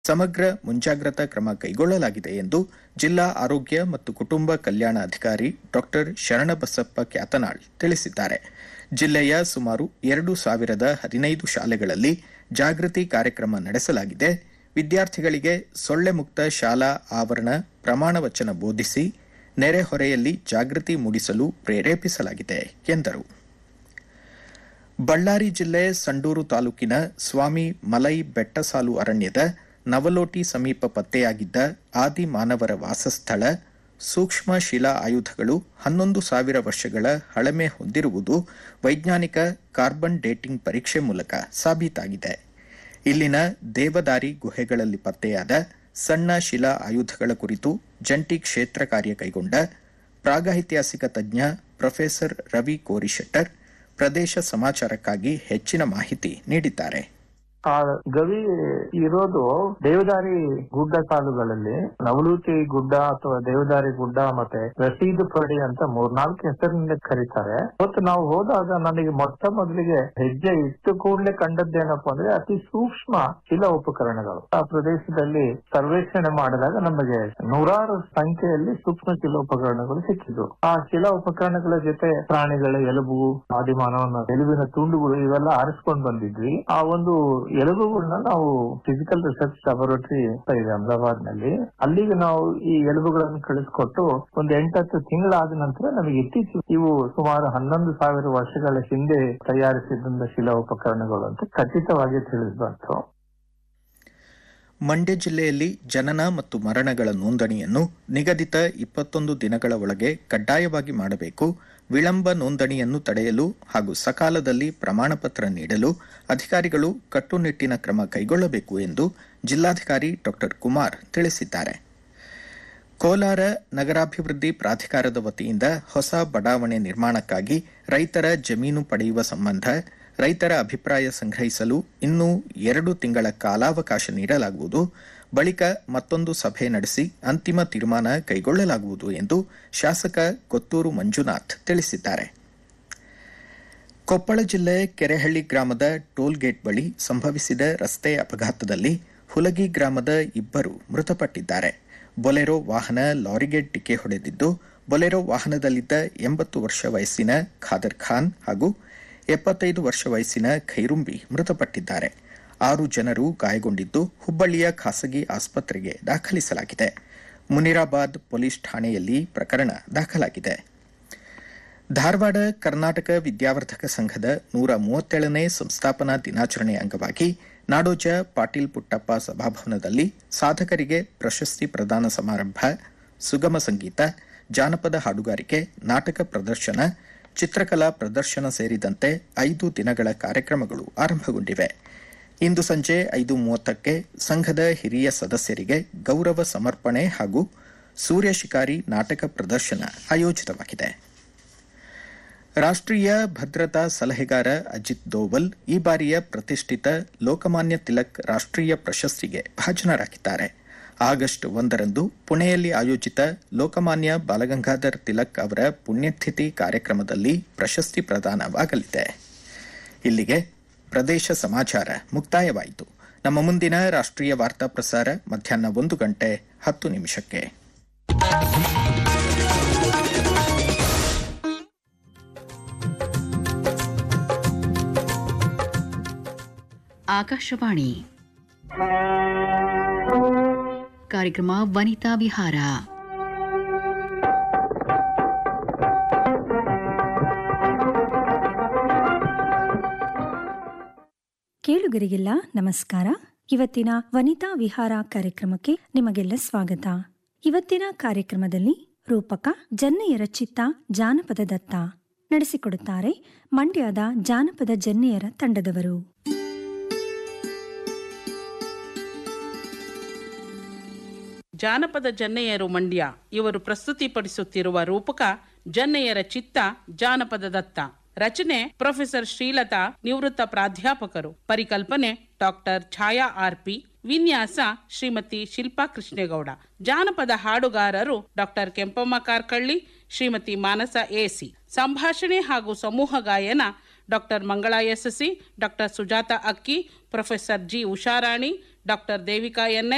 ಸಮಗ್ರ ಮುಂಜಾಗ್ರತಾ ಕ್ರಮ ಕೈಗೊಳ್ಳಲಾಗಿದೆ ಎಂದು ಜಿಲ್ಲಾ ಆರೋಗ್ಯ ಮತ್ತು ಕುಟುಂಬ ಕಲ್ಯಾಣ ಅಧಿಕಾರಿ ಡಾಕ್ಟರ್ ಶರಣಬಸಪ್ಪ ಕ್ಯಾತನಾಳ್ ತಿಳಿಸಿದ್ದಾರೆ ಜಿಲ್ಲೆಯ ಸುಮಾರು ಎರಡು ಸಾವಿರದ ಹದಿನೈದು ಶಾಲೆಗಳಲ್ಲಿ ಜಾಗೃತಿ ಕಾರ್ಯಕ್ರಮ ನಡೆಸಲಾಗಿದೆ ವಿದ್ಯಾರ್ಥಿಗಳಿಗೆ ಸೊಳ್ಳೆ ಮುಕ್ತ ಶಾಲಾ ಆವರಣ ಪ್ರಮಾಣ ವಚನ ಬೋಧಿಸಿ ನೆರೆಹೊರೆಯಲ್ಲಿ ಜಾಗೃತಿ ಮೂಡಿಸಲು ಪ್ರೇರೇಪಿಸಲಾಗಿದೆ ಎಂದರು ಬಳ್ಳಾರಿ ಜಿಲ್ಲೆ ಸಂಡೂರು ತಾಲೂಕಿನ ಸ್ವಾಮಿ ಮಲೈ ಬೆಟ್ಟಸಾಲು ಅರಣ್ಯದ ನವಲೋಟಿ ಸಮೀಪ ಪತ್ತೆಯಾಗಿದ್ದ ಆದಿ ಮಾನವರ ವಾಸಸ್ಥಳ ಸೂಕ್ಷ್ಮ ಶಿಲಾ ಆಯುಧಗಳು ಹನ್ನೊಂದು ಸಾವಿರ ವರ್ಷಗಳ ಹಳಮೆ ಹೊಂದಿರುವುದು ವೈಜ್ಞಾನಿಕ ಕಾರ್ಬನ್ ಡೇಟಿಂಗ್ ಪರೀಕ್ಷೆ ಮೂಲಕ ಸಾಬೀತಾಗಿದೆ ಇಲ್ಲಿನ ದೇವದಾರಿ ಗುಹೆಗಳಲ್ಲಿ ಪತ್ತೆಯಾದ ಸಣ್ಣ ಶಿಲಾ ಆಯುಧಗಳ ಕುರಿತು ಜಂಟಿ ಕ್ಷೇತ್ರ ಕಾರ್ಯ ಕೈಗೊಂಡ ಪ್ರಾಗೈತಿಹಾಸಿಕ ತಜ್ಞ ಪ್ರೊಫೆಸರ್ ರವಿ ಕೋರಿಶೆಟ್ಟರ್ ಪ್ರದೇಶ ಸಮಾಚಾರಕ್ಕಾಗಿ ಹೆಚ್ಚಿನ ಮಾಹಿತಿ ನೀಡಿದ್ದಾರೆ ಆ ಗವಿ ಇರೋದು ದೇವದಾರಿ ಗುಡ್ಡ ಸಾಲುಗಳಲ್ಲಿ ನವಲೂಟಿ ಗುಡ್ಡ ಅಥವಾ ದೇವದಾರಿ ಗುಡ್ಡ ಮತ್ತೆ ರಸೀದು ಪಡಿ ಅಂತ ಮೂರ್ನಾಲ್ಕು ಹೆಸರಿನಿಂದ ಕರೀತಾರೆ ಅವತ್ತು ನಾವು ಹೋದಾಗ ನನಗೆ ಮೊಟ್ಟ ಮೊದಲಿಗೆ ಹೆಜ್ಜೆ ಇಟ್ಟು ಕೂಡಲೇ ಕಂಡದ್ದೇನಪ್ಪ ಅಂದ್ರೆ ಅತಿ ಸೂಕ್ಷ್ಮ ಶಿಲಾ ಉಪಕರಣಗಳು ಆ ಪ್ರದೇಶದಲ್ಲಿ ಸರ್ವೇಕ್ಷಣೆ ಮಾಡಿದಾಗ ನಮಗೆ ನೂರಾರು ಸಂಖ್ಯೆಯಲ್ಲಿ ಸೂಕ್ಷ್ಮ ಶಿಲಾ ಉಪಕರಣಗಳು ಸಿಕ್ಕಿದ್ವು ಆ ಶಿಲಾ ಉಪಕರಣಗಳ ಜೊತೆ ಪ್ರಾಣಿಗಳ ಎಲುಬು ಆದಿಮಾನವನ ಎಲುಬಿನ ತುಂಡುಗಳು ಇವೆಲ್ಲ ಆರಿಸ್ಕೊಂಡು ಬಂದಿದ್ವಿ ಆ ಒಂದು ಎಲುಬುಗಳನ್ನ ನಾವು ಫಿಸಿಕಲ್ ರಿಸರ್ಚ್ ಲ್ಯಾಬೊರೇಟರಿ ಇದೆ ಅಹಮದಾಬಾದ್ ನಲ್ಲಿ ಅಲ್ಲಿಗೆ ನಾವು ಈ ಎಲುಬುಗಳನ್ನು ಕಳಿಸ್ಕೊಟ್ಟು ಒಂದು ಎಂಟತ್ತು ತಿಂಗಳಾದ ನಂತರ ನಮಗೆ ಇತ್ತೀಚೆಗೆ ಇವು ಸುಮಾರು ಹನ್ನೊಂದು ಸಾವಿರ ವರ್ಷಗಳ ಹಿಂದೆ ತಯಾರಿಸಿದಂತ ಶಿಲಾ ಉಪಕರಣಗಳು ಅಂತ ಖಚಿತವಾಗಿ ತಿಳಿದು ಬಂತು ಮಂಡ್ಯ ಜಿಲ್ಲೆಯಲ್ಲಿ ಜನನ ಮತ್ತು ಮರಣಗಳ ನೋಂದಣಿಯನ್ನು ನಿಗದಿತ ಇಪ್ಪತ್ತೊಂದು ದಿನಗಳ ಒಳಗೆ ಕಡ್ಡಾಯವಾಗಿ ಮಾಡಬೇಕು ವಿಳಂಬ ನೋಂದಣಿಯನ್ನು ತಡೆಯಲು ಹಾಗೂ ಸಕಾಲದಲ್ಲಿ ಪ್ರಮಾಣಪತ್ರ ನೀಡಲು ಅಧಿಕಾರಿಗಳು ಕಟ್ಟುನಿಟ್ಟಿನ ಕ್ರಮ ಕೈಗೊಳ್ಳಬೇಕು ಎಂದು ಜಿಲ್ಲಾಧಿಕಾರಿ ಡಾ ಕುಮಾರ್ ತಿಳಿಸಿದ್ದಾರೆ ಕೋಲಾರ ನಗರಾಭಿವೃದ್ಧಿ ಪ್ರಾಧಿಕಾರದ ವತಿಯಿಂದ ಹೊಸ ಬಡಾವಣೆ ನಿರ್ಮಾಣಕ್ಕಾಗಿ ರೈತರ ಜಮೀನು ಪಡೆಯುವ ಸಂಬಂಧ ರೈತರ ಅಭಿಪ್ರಾಯ ಸಂಗ್ರಹಿಸಲು ಇನ್ನೂ ಎರಡು ತಿಂಗಳ ಕಾಲಾವಕಾಶ ನೀಡಲಾಗುವುದು ಬಳಿಕ ಮತ್ತೊಂದು ಸಭೆ ನಡೆಸಿ ಅಂತಿಮ ತೀರ್ಮಾನ ಕೈಗೊಳ್ಳಲಾಗುವುದು ಎಂದು ಶಾಸಕ ಕೊತ್ತೂರು ಮಂಜುನಾಥ್ ತಿಳಿಸಿದ್ದಾರೆ ಕೊಪ್ಪಳ ಜಿಲ್ಲೆ ಕೆರೆಹಳ್ಳಿ ಗ್ರಾಮದ ಟೋಲ್ ಗೇಟ್ ಬಳಿ ಸಂಭವಿಸಿದ ರಸ್ತೆ ಅಪಘಾತದಲ್ಲಿ ಹುಲಗಿ ಗ್ರಾಮದ ಇಬ್ಬರು ಮೃತಪಟ್ಟಿದ್ದಾರೆ ಬೊಲೆರೋ ವಾಹನ ಲಾರಿಗೆ ಡಿಕ್ಕೆ ಹೊಡೆದಿದ್ದು ಬೊಲೆರೋ ವಾಹನದಲ್ಲಿದ್ದ ಎಂಬತ್ತು ವರ್ಷ ವಯಸ್ಸಿನ ಖಾದರ್ ಖಾನ್ ಹಾಗೂ ಎಪ್ಪತ್ತೈದು ವರ್ಷ ವಯಸ್ಸಿನ ಖೈರುಂಬಿ ಮೃತಪಟ್ಟಿದ್ದಾರೆ ಆರು ಜನರು ಗಾಯಗೊಂಡಿದ್ದು ಹುಬ್ಬಳ್ಳಿಯ ಖಾಸಗಿ ಆಸ್ಪತ್ರೆಗೆ ದಾಖಲಿಸಲಾಗಿದೆ ಮುನಿರಾಬಾದ್ ಪೊಲೀಸ್ ಠಾಣೆಯಲ್ಲಿ ಪ್ರಕರಣ ದಾಖಲಾಗಿದೆ ಧಾರವಾಡ ಕರ್ನಾಟಕ ವಿದ್ಯಾವರ್ಧಕ ಸಂಘದ ನೂರ ಮೂವತ್ತೇಳನೇ ಸಂಸ್ಥಾಪನಾ ದಿನಾಚರಣೆ ಅಂಗವಾಗಿ ನಾಡೋಜ ಪಾಟೀಲ್ ಪುಟ್ಟಪ್ಪ ಸಭಾಭವನದಲ್ಲಿ ಸಾಧಕರಿಗೆ ಪ್ರಶಸ್ತಿ ಪ್ರದಾನ ಸಮಾರಂಭ ಸುಗಮ ಸಂಗೀತ ಜಾನಪದ ಹಾಡುಗಾರಿಕೆ ನಾಟಕ ಪ್ರದರ್ಶನ ಚಿತ್ರಕಲಾ ಪ್ರದರ್ಶನ ಸೇರಿದಂತೆ ಐದು ದಿನಗಳ ಕಾರ್ಯಕ್ರಮಗಳು ಆರಂಭಗೊಂಡಿವೆ ಇಂದು ಸಂಜೆ ಐದು ಮೂವತ್ತಕ್ಕೆ ಸಂಘದ ಹಿರಿಯ ಸದಸ್ಯರಿಗೆ ಗೌರವ ಸಮರ್ಪಣೆ ಹಾಗೂ ಸೂರ್ಯ ಶಿಕಾರಿ ನಾಟಕ ಪ್ರದರ್ಶನ ಆಯೋಜಿತವಾಗಿದೆ ರಾಷ್ಟ್ರೀಯ ಭದ್ರತಾ ಸಲಹೆಗಾರ ಅಜಿತ್ ದೋವಲ್ ಈ ಬಾರಿಯ ಪ್ರತಿಷ್ಠಿತ ಲೋಕಮಾನ್ಯ ತಿಲಕ್ ರಾಷ್ಟ್ರೀಯ ಪ್ರಶಸ್ತಿಗೆ ಭಾಜನರಾಗಿದ್ದಾರೆ ಆಗಸ್ಟ್ ಒಂದರಂದು ಪುಣೆಯಲ್ಲಿ ಆಯೋಜಿತ ಲೋಕಮಾನ್ಯ ಬಾಲಗಂಗಾಧರ್ ತಿಲಕ್ ಅವರ ಪುಣ್ಯತಿಥಿ ಕಾರ್ಯಕ್ರಮದಲ್ಲಿ ಪ್ರಶಸ್ತಿ ಪ್ರದಾನವಾಗಲಿದೆ ಇಲ್ಲಿಗೆ ಪ್ರದೇಶ ಸಮಾಚಾರ ಮುಕ್ತಾಯವಾಯಿತು ನಮ್ಮ ಮುಂದಿನ ರಾಷ್ಟ್ರೀಯ ವಾರ್ತಾ ಪ್ರಸಾರ ಮಧ್ಯಾಹ್ನ ಒಂದು ಗಂಟೆ ಹತ್ತು ನಿಮಿಷಕ್ಕೆ ಆಕಾಶವಾಣಿ ಕಾರ್ಯಕ್ರಮ ವನಿತಾ ವಿಹಾರ ಕೇಳುಗರಿಗೆಲ್ಲ ನಮಸ್ಕಾರ ಇವತ್ತಿನ ವನಿತಾ ವಿಹಾರ ಕಾರ್ಯಕ್ರಮಕ್ಕೆ ನಿಮಗೆಲ್ಲ ಸ್ವಾಗತ ಇವತ್ತಿನ ಕಾರ್ಯಕ್ರಮದಲ್ಲಿ ರೂಪಕ ಜನ್ನೆಯರ ಚಿತ್ತ ಜಾನಪದ ದತ್ತ ನಡೆಸಿಕೊಡುತ್ತಾರೆ ಮಂಡ್ಯದ ಜಾನಪದ ಜನ್ನೆಯರ ತಂಡದವರು ಜಾನಪದ ಜನ್ನೆಯರು ಮಂಡ್ಯ ಇವರು ಪ್ರಸ್ತುತಿಪಡಿಸುತ್ತಿರುವ ರೂಪಕ ಜನ್ನೆಯರ ಚಿತ್ತ ಜಾನಪದ ದತ್ತ ರಚನೆ ಪ್ರೊಫೆಸರ್ ಶ್ರೀಲತಾ ನಿವೃತ್ತ ಪ್ರಾಧ್ಯಾಪಕರು ಪರಿಕಲ್ಪನೆ ಡಾಕ್ಟರ್ ಛಾಯಾ ಆರ್ಪಿ ವಿನ್ಯಾಸ ಶ್ರೀಮತಿ ಶಿಲ್ಪಾ ಕೃಷ್ಣೇಗೌಡ ಜಾನಪದ ಹಾಡುಗಾರರು ಡಾಕ್ಟರ್ ಕೆಂಪಮ್ಮ ಕಾರ್ಕಳ್ಳಿ ಶ್ರೀಮತಿ ಮಾನಸ ಎಸಿ ಸಂಭಾಷಣೆ ಹಾಗೂ ಸಮೂಹ ಗಾಯನ doctor Mangala SSC doctor Sujatha Akki professor G Usharani doctor Devika N S